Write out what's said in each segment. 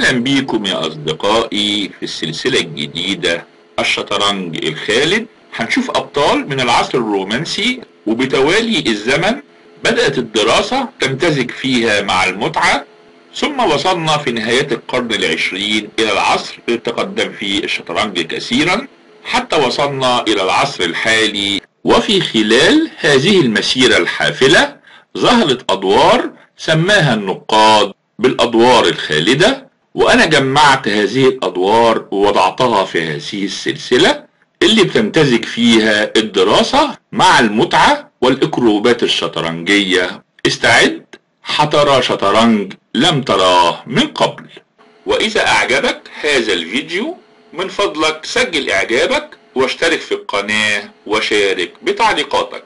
اهلا بيكم يا اصدقائي في السلسلة الجديدة الشطرنج الخالد هنشوف ابطال من العصر الرومانسي وبتوالي الزمن بدأت الدراسة تمتزج فيها مع المتعة ثم وصلنا في نهاية القرن العشرين إلى العصر اللي تقدم فيه الشطرنج كثيرا حتى وصلنا إلى العصر الحالي وفي خلال هذه المسيرة الحافلة ظهرت أدوار سماها النقاد بالأدوار الخالدة وأنا جمعت هذه الأدوار ووضعتها في هذه السلسلة اللي بتمتزج فيها الدراسة مع المتعة والإكروبات الشطرنجية استعد حترى شطرنج لم تراه من قبل وإذا أعجبك هذا الفيديو من فضلك سجل إعجابك واشترك في القناة وشارك بتعليقاتك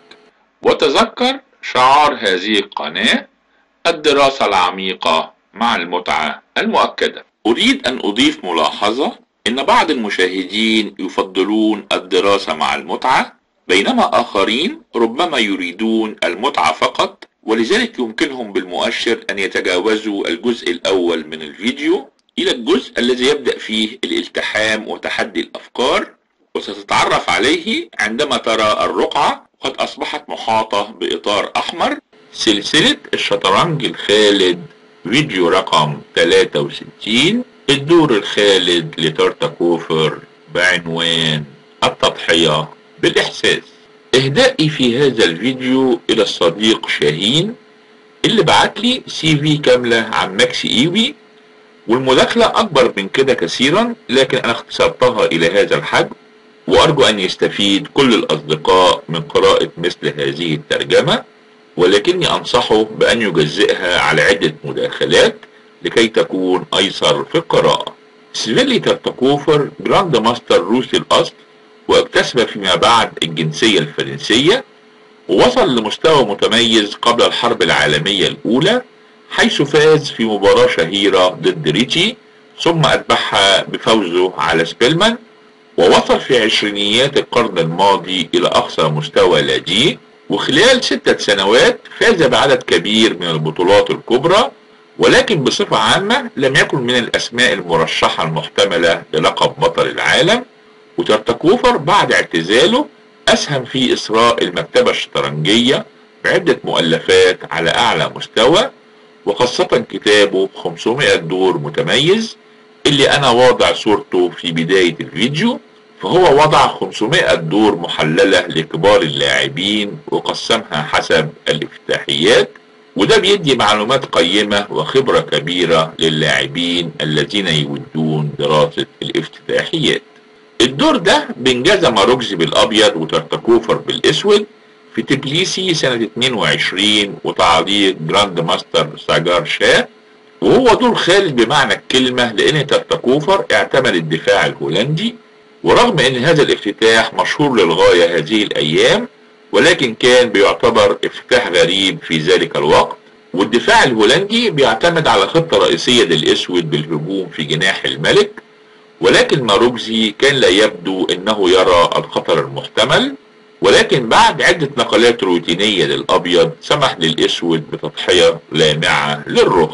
وتذكر شعار هذه القناة الدراسة العميقة مع المتعة المؤكدة أريد أن أضيف ملاحظة إن بعض المشاهدين يفضلون الدراسة مع المتعة بينما آخرين ربما يريدون المتعة فقط ولذلك يمكنهم بالمؤشر أن يتجاوزوا الجزء الأول من الفيديو إلى الجزء الذي يبدأ فيه الالتحام وتحدي الأفكار وستتعرف عليه عندما ترى الرقعة قد أصبحت محاطة بإطار أحمر سلسلة الشطرنج الخالد فيديو رقم 63 الدور الخالد لترتكوفر بعنوان التضحية بالإحساس إهدائي في هذا الفيديو إلى الصديق شاهين اللي بعت لي سي في كاملة عن ماكس إيوي والمداخلة أكبر من كده كثيرا لكن أنا اختصرتها إلى هذا الحد وأرجو أن يستفيد كل الأصدقاء من قراءة مثل هذه الترجمة ولكني أنصحه بأن يجزئها على عدة مداخلات لكي تكون أيسر في القراءة سفيلي ترتكوفر جراند ماستر روسي الأصل واكتسب فيما بعد الجنسية الفرنسية ووصل لمستوى متميز قبل الحرب العالمية الأولى حيث فاز في مباراة شهيرة ضد ريتشي ثم أتبعها بفوزه على سبيلمان ووصل في عشرينيات القرن الماضي إلى أقصى مستوى لاجئ وخلال ستة سنوات فاز بعدد كبير من البطولات الكبرى ولكن بصفة عامة لم يكن من الأسماء المرشحة المحتملة للقب بطل العالم وترتكوفر بعد اعتزاله أسهم في إسراء المكتبة الشطرنجية بعدة مؤلفات على أعلى مستوى وخاصة كتابه 500 دور متميز اللي أنا واضع صورته في بداية الفيديو فهو وضع 500 دور محللة لكبار اللاعبين وقسمها حسب الافتتاحيات وده بيدي معلومات قيمة وخبرة كبيرة للاعبين الذين يودون دراسة الافتتاحيات الدور ده بنجازة ماروكزي بالأبيض وترتكوفر بالأسود في تبليسي سنة 22 وتعليق جراند ماستر ساجار شاه وهو دور خالد بمعنى الكلمة لأن ترتكوفر اعتمد الدفاع الهولندي ورغم أن هذا الافتتاح مشهور للغاية هذه الأيام ولكن كان بيعتبر افتتاح غريب في ذلك الوقت والدفاع الهولندي بيعتمد على خطة رئيسية للأسود بالهجوم في جناح الملك ولكن ماروكزي كان لا يبدو انه يرى الخطر المحتمل ولكن بعد عدة نقلات روتينية للأبيض سمح للأسود بتضحية لامعة للرخ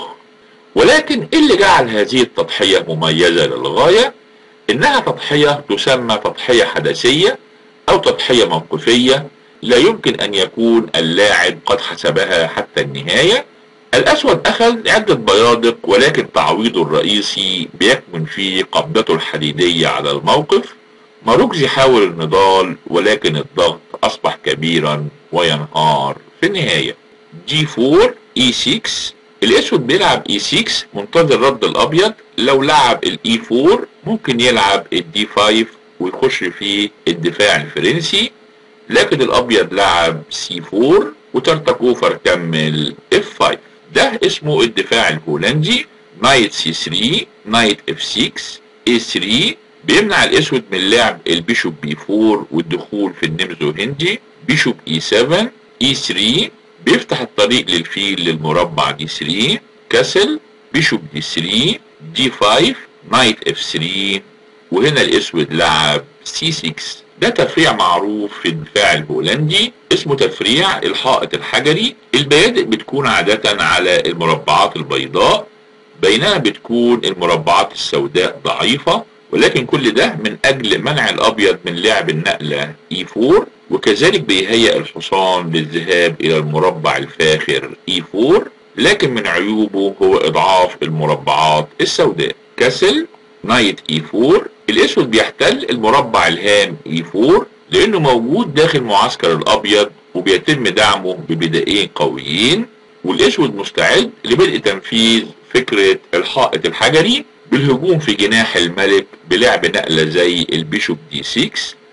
ولكن اللي جعل هذه التضحية مميزة للغاية إنها تضحية تسمى تضحية حدثية أو تضحية موقفية لا يمكن أن يكون اللاعب قد حسبها حتى النهاية الأسود أخذ عدة بيادق ولكن تعويضه الرئيسي بيكمن في قبضته الحديدية على الموقف ماروكزي حاول النضال ولكن الضغط أصبح كبيرا وينهار في النهاية جي 4 اي 6 الأسود بيلعب اي 6 منتظر رد الأبيض لو لعب الاي 4 ممكن يلعب الدي 5 ويخش في الدفاع الفرنسي لكن الأبيض لعب سي 4 وترتكوفر كمل اف 5 ده اسمه الدفاع الهولندي نايت سي 3 نايت اف 6 اي 3 بيمنع الاسود من لعب البيشوب بي 4 والدخول في النمزو هندي بيشوب اي 7 اي 3 بيفتح الطريق للفيل للمربع دي 3 كسل بيشوب دي 3 دي 5 نايت اف 3 وهنا الاسود لعب سي 6 ده تفريع معروف في الدفاع الهولندي اسمه تفريع الحائط الحجري البيادق بتكون عادة على المربعات البيضاء بينما بتكون المربعات السوداء ضعيفة ولكن كل ده من أجل منع الأبيض من لعب النقلة E4 وكذلك بيهيئ الحصان للذهاب إلى المربع الفاخر E4 لكن من عيوبه هو إضعاف المربعات السوداء كسل نايت E4 الأسود بيحتل المربع الهام E4 لأنه موجود داخل معسكر الأبيض وبيتم دعمه ببدائين قويين والأسود مستعد لبدء تنفيذ فكرة الحائط الحجري بالهجوم في جناح الملك بلعب نقلة زي البيشوب دي 6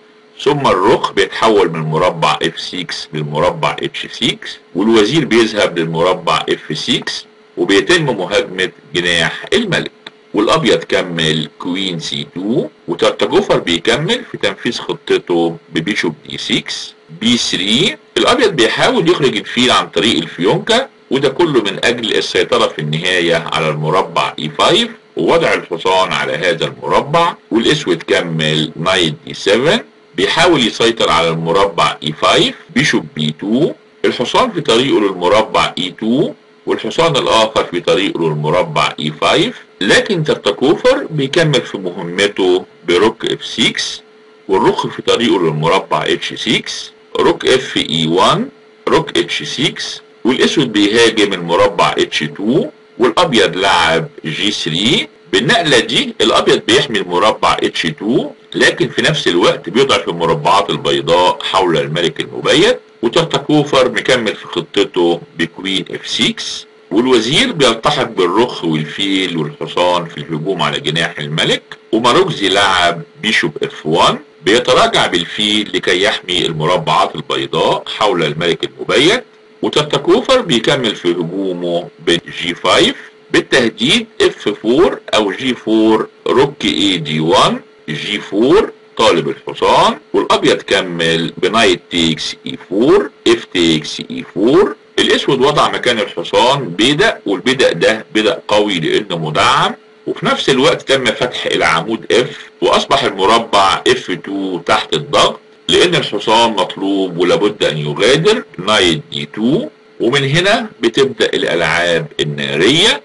ثم الرخ بيتحول من مربع F6 للمربع H6 والوزير بيذهب للمربع F6 وبيتم مهاجمة جناح الملك والابيض كمل كوين سي 2 وترتجوفر بيكمل في تنفيذ خطته ببيشوب دي 6 بي 3 الابيض بيحاول يخرج الفيل عن طريق الفيونكة وده كله من اجل السيطرة في النهاية على المربع اي 5 ووضع الحصان على هذا المربع والاسود كمل نايت دي 7 بيحاول يسيطر على المربع اي 5 بيشوب بي 2 الحصان في طريقه للمربع اي 2 والحصان الاخر في طريقه للمربع اي 5 لكن ترتكوفر بيكمل في مهمته بروك اف 6 والرخ في طريقه للمربع اتش 6 روك اف اي 1 روك اتش 6 والاسود بيهاجم المربع اتش 2 والابيض لعب جي 3 بالنقلة دي الابيض بيحمي المربع اتش 2 لكن في نفس الوقت بيضعف المربعات البيضاء حول الملك المبيت وترتكوفر مكمل في خطته بكوين اف 6 والوزير بيلتحق بالرخ والفيل والحصان في الهجوم على جناح الملك وماروكزي لعب بيشوب اف 1 بيتراجع بالفيل لكي يحمي المربعات البيضاء حول الملك المبيت وترتكوفر بيكمل في هجومه بالجي 5 بالتهديد اف 4 او جي 4 روك اي دي 1 جي 4 طالب الحصان والابيض كمل بنايت تيكس اي 4 اف تيكس اي 4 الاسود وضع مكان الحصان بيدق والبدق ده بدق قوي لانه مدعم وفي نفس الوقت تم فتح العمود اف واصبح المربع اف 2 تحت الضغط لان الحصان مطلوب ولابد ان يغادر نايت دي 2 ومن هنا بتبدا الالعاب الناريه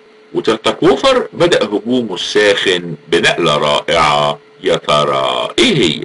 وترتكوفر بدا هجومه الساخن بنقله رائعه يا ترى ايه هي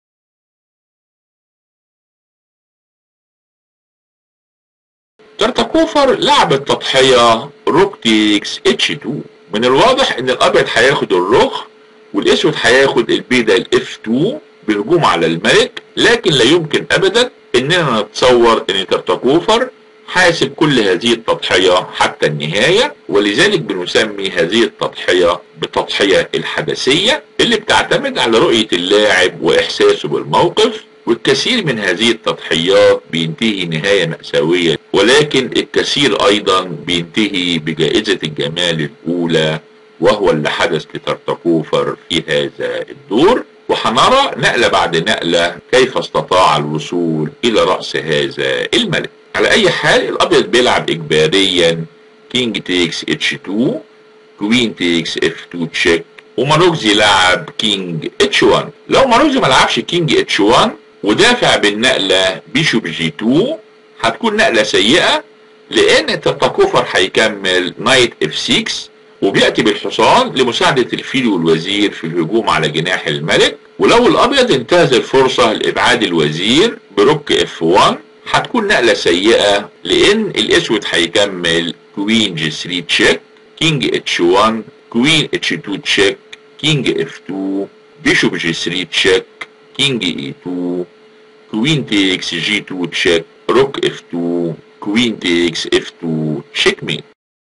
ترتكوفر لعب التضحية روك تيكس اتش 2 من الواضح ان الابيض هياخد الرخ والاسود هياخد البيضة الاف 2 بالهجوم على الملك لكن لا يمكن ابدا اننا نتصور ان ترتكوفر حاسب كل هذه التضحية حتى النهاية ولذلك بنسمي هذه التضحية بالتضحية الحدثية اللي بتعتمد على رؤية اللاعب وإحساسه بالموقف والكثير من هذه التضحيات بينتهي نهاية مأساوية ولكن الكثير أيضا بينتهي بجائزة الجمال الأولى وهو اللي حدث لترتكوفر في هذا الدور وحنرى نقلة بعد نقلة كيف استطاع الوصول إلى رأس هذا الملك على اي حال الابيض بيلعب اجباريا كينج تيكس اتش 2 كوين تيكس اف 2 تشيك وماروكزي لعب كينج اتش 1 لو ماروكزي ما لعبش كينج اتش 1 ودافع بالنقله بيشوب جي 2 هتكون نقله سيئه لان ترتكوفر هيكمل نايت اف 6 وبياتي بالحصان لمساعده الفيل والوزير في الهجوم على جناح الملك ولو الابيض انتهز الفرصه لابعاد الوزير بروك اف 1 هتكون نقلة سيئة لان الاسود هيكمل كوين جي 3 تشيك كينج اتش 1 كوين اتش 2 تشيك كينج اف 2 بيشوب جي 3 تشيك كينج اي 2 كوين تيكس جي 2 تشيك روك اف 2 كوين تيكس اف 2 تشيك ميت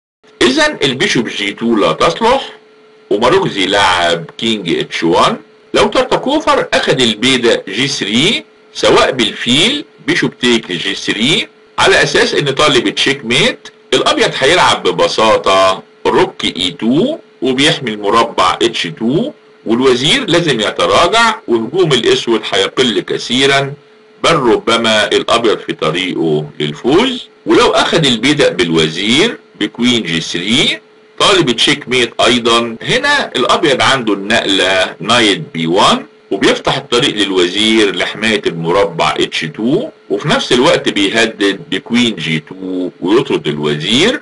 اذا البيشوب جي 2 لا تصلح وماروكزي لعب كينج اتش 1 لو ترتكوفر اخذ البيدة جي 3 سواء بالفيل بيشوب تيك جي 3 على اساس ان طالب تشيك ميت الابيض هيلعب ببساطة روك اي 2 وبيحمي المربع اتش 2 والوزير لازم يتراجع وهجوم الاسود هيقل كثيرا بل ربما الابيض في طريقه للفوز ولو اخذ البدء بالوزير بكوين جي 3 طالب تشيك ميت ايضا هنا الابيض عنده النقلة نايت بي 1 وبيفتح الطريق للوزير لحماية المربع اتش 2 وفي نفس الوقت بيهدد بكوين جي 2 ويطرد الوزير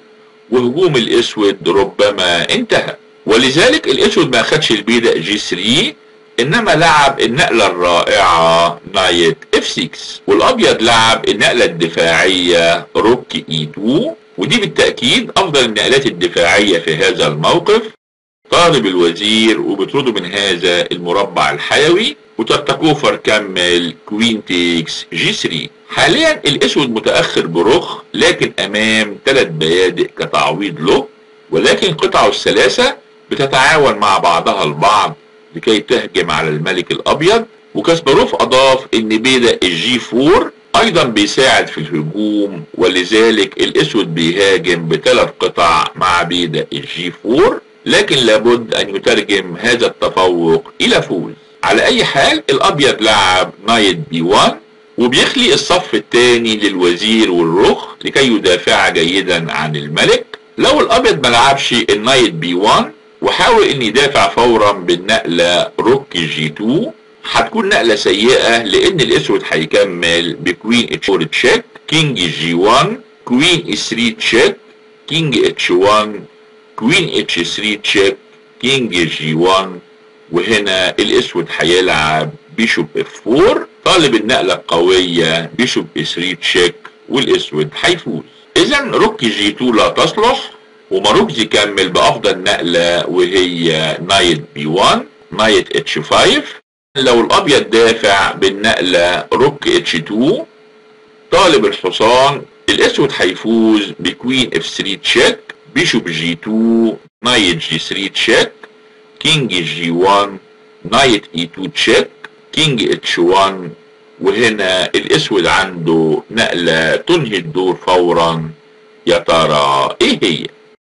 وهجوم الاسود ربما انتهى ولذلك الاسود ما خدش البيدق جي 3 انما لعب النقلة الرائعة نايت اف 6 والابيض لعب النقلة الدفاعية روك اي 2 ودي بالتأكيد افضل النقلات الدفاعية في هذا الموقف طالب الوزير وبيطرده من هذا المربع الحيوي وترتكوفر كمل كوين تيكس جي 3 حاليا الاسود متاخر برخ لكن امام ثلاث بيادق كتعويض له ولكن قطعه الثلاثه بتتعاون مع بعضها البعض لكي تهجم على الملك الابيض وكاسباروف اضاف ان بيدق الجي 4 ايضا بيساعد في الهجوم ولذلك الاسود بيهاجم بثلاث قطع مع بيدق الجي 4 لكن لابد ان يترجم هذا التفوق الى فوز على اي حال الابيض لعب نايت بي 1 وبيخلي الصف الثاني للوزير والرخ لكي يدافع جيدا عن الملك لو الابيض ما لعبش النايت بي 1 وحاول ان يدافع فورا بالنقله روك جي 2 هتكون نقله سيئه لان الاسود هيكمل بكوين اتش 4 تشيك كينج جي 1 كوين اي 3 تشيك كينج اتش 1 كوين اتش 3 تشيك كينج جي 1 وهنا الاسود هيلعب بيشوب اف 4 طالب النقله القويه بيشوب اي 3 تشيك والاسود هيفوز اذا روك جي 2 لا تصلح وماروكز يكمل بافضل نقله وهي نايت بي 1 نايت اتش 5 لو الابيض دافع بالنقله روك اتش 2 طالب الحصان الاسود هيفوز بكوين اف 3 تشيك بيشوب جي 2 نايت جي 3 تشيك كينج جي 1 نايت اي 2 تشيك كينج اتش 1 وهنا الاسود عنده نقلة تنهي الدور فورا يا ترى ايه هي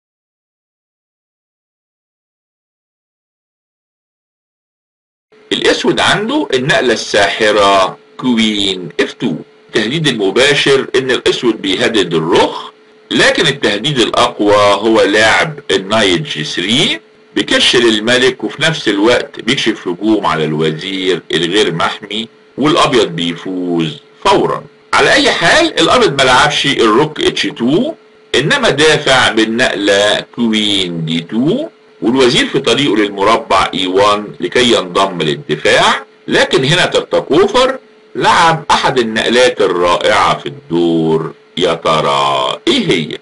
الاسود عنده النقلة الساحرة كوين اف 2 التهديد المباشر ان الاسود بيهدد الرخ لكن التهديد الاقوى هو لاعب النايت جي 3 بيكشر الملك وفي نفس الوقت بيكشف هجوم على الوزير الغير محمي والابيض بيفوز فورا على اي حال الابيض ما لعبش الروك اتش 2 انما دافع بالنقله كوين دي 2 والوزير في طريقه للمربع اي 1 لكي ينضم للدفاع لكن هنا ترتكوفر لعب احد النقلات الرائعه في الدور يا ترى ايه هي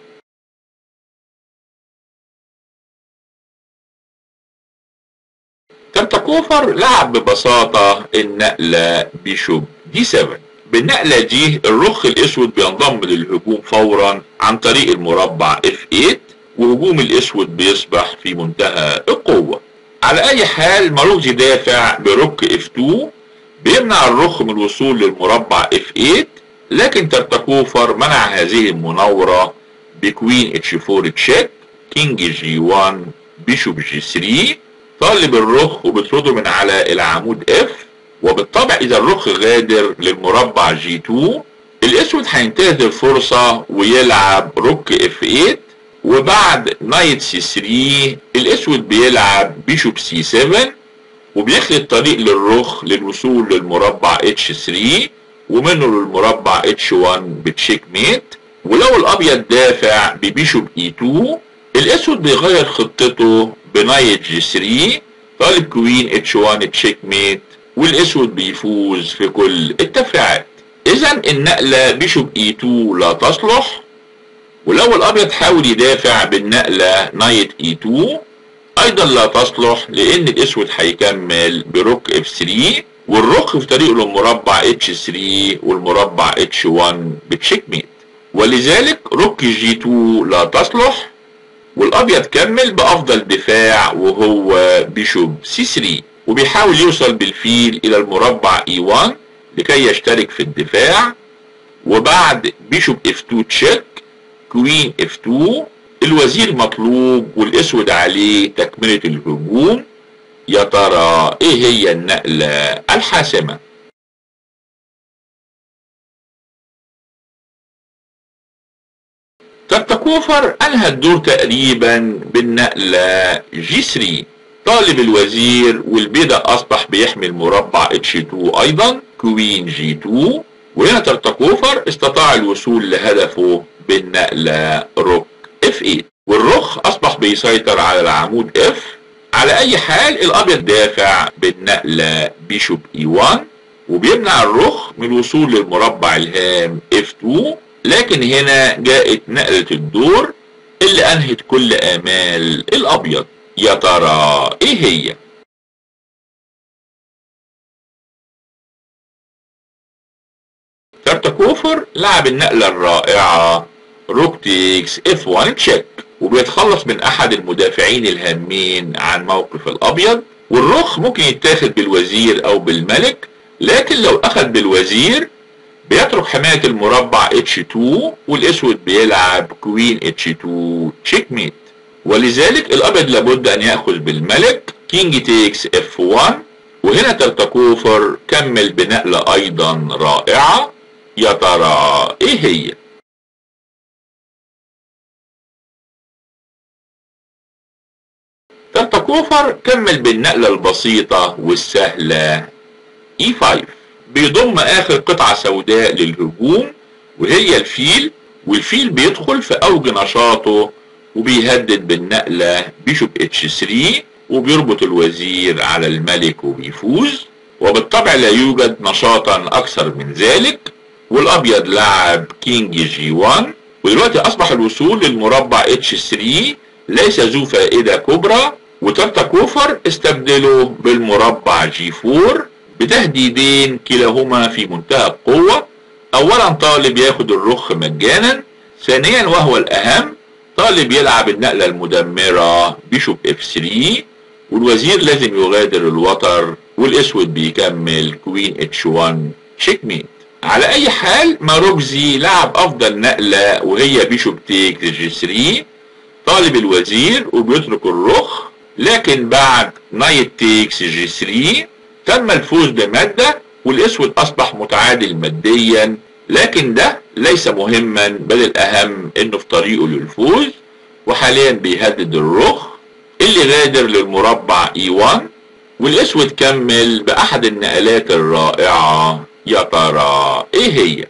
ترتكوفر لعب ببساطة النقلة بيشوب دي 7 بالنقلة دي الرخ الاسود بينضم للهجوم فورا عن طريق المربع F8 وهجوم الاسود بيصبح في منتهى القوة على اي حال ماروكزي دافع برك F2 بيمنع الرخ من الوصول للمربع F8 لكن ترتكوفر منع هذه المناورة بكوين H4 تشيك كينج G1 بيشوب G3 طالب الرخ وبيطرده من على العمود اف وبالطبع اذا الرخ غادر للمربع جي 2 الاسود هينتهز الفرصة ويلعب روك اف 8 وبعد نايت سي 3 الاسود بيلعب بيشوب سي 7 وبيخلي الطريق للرخ للوصول للمربع اتش 3 ومنه للمربع اتش 1 بتشيك ميت ولو الابيض دافع ببيشوب اي 2 الاسود بيغير خطته بنايت جي 3 طالب كوين اتش 1 تشيك ميت والاسود بيفوز في كل التفريعات اذا النقلة بيشوب اي 2 لا تصلح ولو الابيض حاول يدافع بالنقلة نايت اي 2 ايضا لا تصلح لان الاسود هيكمل بروك اف 3 والرخ في طريقه للمربع اتش 3 والمربع اتش 1 بتشيك ميت ولذلك روك جي 2 لا تصلح والابيض كمل بافضل دفاع وهو بيشوب سي 3 وبيحاول يوصل بالفيل الى المربع اي 1 لكي يشترك في الدفاع وبعد بيشوب اف 2 تشيك كوين اف 2 الوزير مطلوب والاسود عليه تكملة الهجوم يا ترى ايه هي النقلة الحاسمة ترتكوفر انهى الدور تقريبا بالنقلة جي 3 طالب الوزير والبيضة اصبح بيحمل مربع اتش 2 ايضا كوين جي 2 وهنا ترتكوفر استطاع الوصول لهدفه بالنقلة روك اف 8 والرخ اصبح بيسيطر على العمود اف على اي حال الابيض دافع بالنقلة بيشوب اي 1 وبيمنع الرخ من الوصول للمربع الهام F2 لكن هنا جاءت نقلة الدور اللي انهت كل امال الابيض يا ترى ايه هي ترتكوفر لعب النقلة الرائعة روك تيكس اف 1 تشيك وبيتخلص من احد المدافعين الهامين عن موقف الابيض والرخ ممكن يتاخد بالوزير او بالملك لكن لو اخذ بالوزير بيترك حماية المربع H2 والاسود بيلعب كوين H2 تشيك ميت ولذلك الابيض لابد ان ياخذ بالملك كينج تيكس F1 وهنا ترتكوفر كمل بنقلة ايضا رائعة يا ترى ايه هي ترتكوفر كمل بالنقلة البسيطة والسهلة E5 بيضم آخر قطعة سوداء للهجوم وهي الفيل والفيل بيدخل في أوج نشاطه وبيهدد بالنقلة بيشوب اتش 3 وبيربط الوزير على الملك وبيفوز وبالطبع لا يوجد نشاطا أكثر من ذلك والأبيض لعب كينج جي 1 ودلوقتي أصبح الوصول للمربع اتش 3 ليس ذو فائدة كبرى وترتكوفر استبدله بالمربع جي 4 بتهديدين كلاهما في منتهى القوة اولا طالب ياخد الرخ مجانا ثانيا وهو الاهم طالب يلعب النقلة المدمرة بيشوب اف 3 والوزير لازم يغادر الوتر والاسود بيكمل كوين اتش 1 تشيك ميت على اي حال ماروكزي لعب افضل نقلة وهي بيشوب تيك جي 3 طالب الوزير وبيترك الرخ لكن بعد نايت تيكس جي 3 تم الفوز بمادة والاسود اصبح متعادل ماديا لكن ده ليس مهما بل الاهم انه في طريقه للفوز وحاليا بيهدد الرخ اللي غادر للمربع اي 1 والاسود كمل باحد النقلات الرائعة يا ترى ايه هي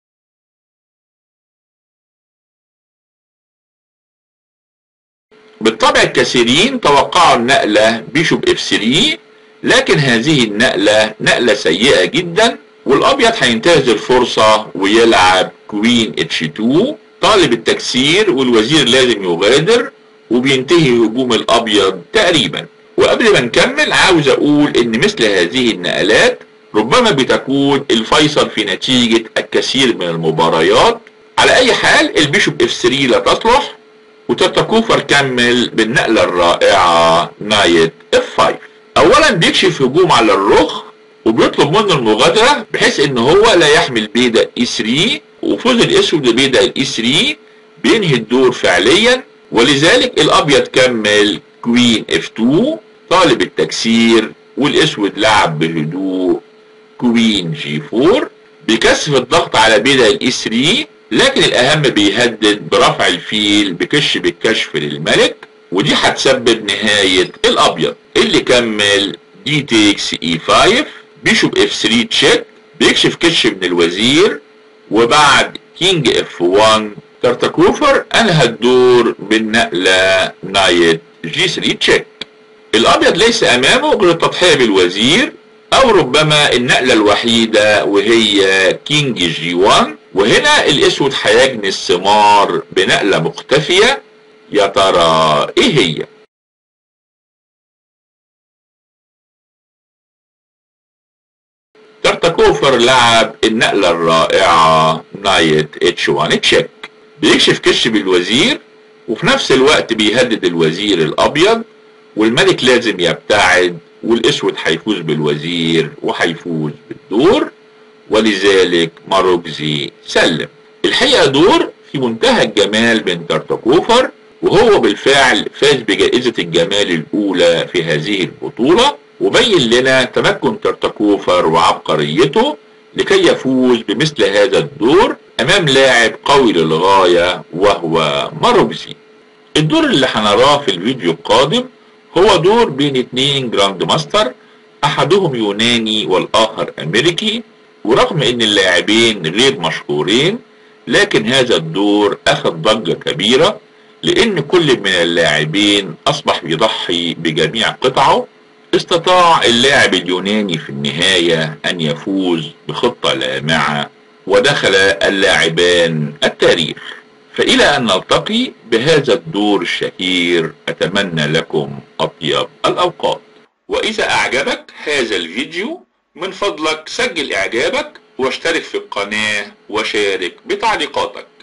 بالطبع الكثيرين توقعوا النقلة بيشوب اف 3 لكن هذه النقلة نقلة سيئة جدا والابيض هينتهز الفرصة ويلعب كوين اتش 2 طالب التكسير والوزير لازم يغادر وبينتهي هجوم الابيض تقريبا وقبل ما نكمل عاوز اقول ان مثل هذه النقلات ربما بتكون الفيصل في نتيجة الكثير من المباريات على اي حال البيشوب اف 3 لا تصلح وتتكوفر كمل بالنقلة الرائعة نايت اف 5 اولا بيكشف هجوم على الرخ وبيطلب منه المغادرة بحيث ان هو لا يحمل بيدا اي 3 وفوز الاسود ببيدا الاي 3 بينهي الدور فعليا ولذلك الابيض كمل كوين اف 2 طالب التكسير والاسود لعب بهدوء كوين جي 4 بيكثف الضغط على بيدا الاي 3 لكن الاهم بيهدد برفع الفيل بكش بالكشف للملك ودي هتسبب نهاية الابيض اللي كمل دي تيكس اي 5 بيشوب اف 3 تشيك بيكشف كش من الوزير وبعد كينج اف 1 ترتكوفر انهى الدور بالنقلة نايت جي 3 تشيك الابيض ليس امامه غير التضحية بالوزير او ربما النقلة الوحيدة وهي كينج جي 1 وهنا الاسود هيجني الثمار بنقلة مختفية يا ترى ايه هي ترتكوفر لعب النقلة الرائعة نايت اتش 1 تشيك بيكشف كش بالوزير وفي نفس الوقت بيهدد الوزير الابيض والملك لازم يبتعد والاسود هيفوز بالوزير وهيفوز بالدور ولذلك ماروكزي سلم الحقيقة دور في منتهى الجمال من ترتكوفر وهو بالفعل فاز بجائزة الجمال الأولى في هذه البطولة وبين لنا تمكن ترتكوفر وعبقريته لكي يفوز بمثل هذا الدور أمام لاعب قوي للغاية وهو ماروكزي الدور اللي هنراه في الفيديو القادم هو دور بين اتنين جراند ماستر أحدهم يوناني والآخر أمريكي ورغم ان اللاعبين غير مشهورين لكن هذا الدور اخذ ضجة كبيرة لأن كل من اللاعبين أصبح بيضحي بجميع قطعه استطاع اللاعب اليوناني في النهاية أن يفوز بخطة لامعة ودخل اللاعبان التاريخ فإلى أن نلتقي بهذا الدور الشهير أتمنى لكم أطيب الأوقات وإذا أعجبك هذا الفيديو من فضلك سجل إعجابك واشترك في القناة وشارك بتعليقاتك